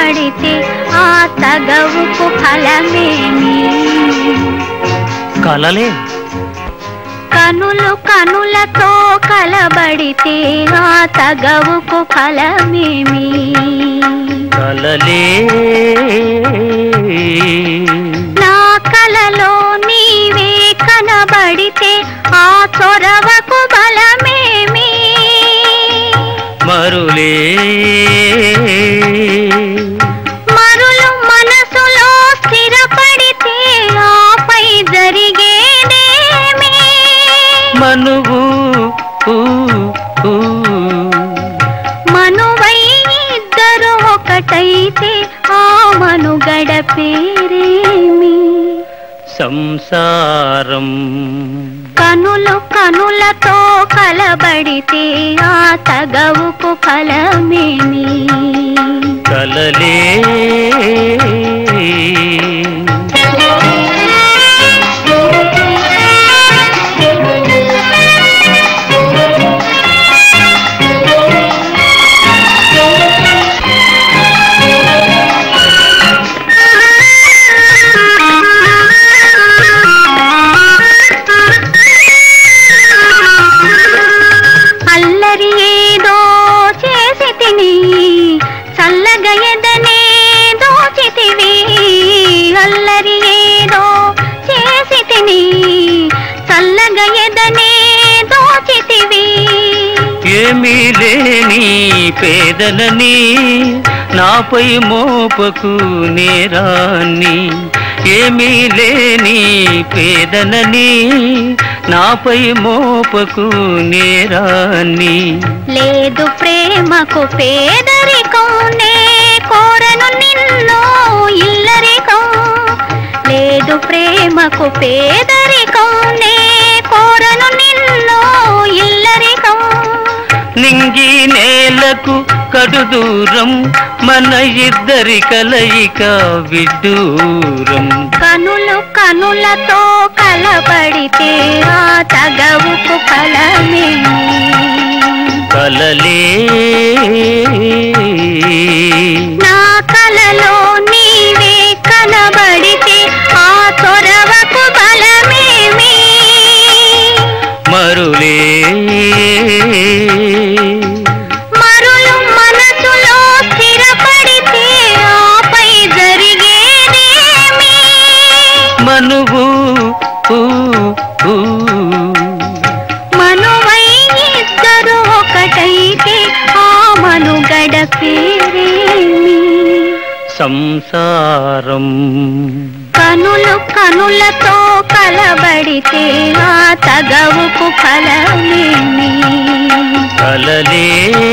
కలబడితే ఆ తగవుకు ఫలమేమి కలలే కనులు కనులతో కలబడితే ఆ తగవుకు ఫలమేమి కలలే నా కలలో నీవే కనబడితే ఆ చొరవకు బలమేమి మరులే మరులు మనసులో స్థిరపడితే ఆపై జరిగేదేమి మనువు ఊ, ఊ. మనువై ఇద్దరు ఒకటైతే ఆ మనుగడ పేరేమి సంసారం కనులు కనులతో కలబడితే ఆ తగవుకు ఫలమేమి కలలే అల్లరి ఏదో చేసి తిని చల్లగా ఎదనే దోచితివి అల్లరి ఏదో చేసి తిని చల్లగా ఎదనే దోచితివి ఏమీ లేని పేదలని నాపై మోపకు నేరాన్ని ఏమీ లేని పేదలని నాపై మోపకు నేరాన్ని లేదు ప్రేమకు పేదరికం నే కోరను నిన్ను ఇల్లరికం లేదు ప్రేమకు పేదరికం నే కోరను నిన్ను ఇల్లరికం నింగి నేలకు కడు దూరం మన ఇద్దరి కలయిక విడ్డూరం కనులు కనులతో కలబడితే ఆ తగవుకు ఫలమేమి కలలే నా కలలో నీవే కనబడితే ఆ చొరవకు బలమేమి మరులే మరులు మనసులో స్థిరపడితే ఆపై జరిగేదేమి మనువు ఊ, ఊ. మనువై ఇద్దరు ఒకటైతే ఆ మనుగడ పేరేమి సంసారం కనులు కనులతో కలబడితే ఆ తగవుకు ఫలమేమి కలలే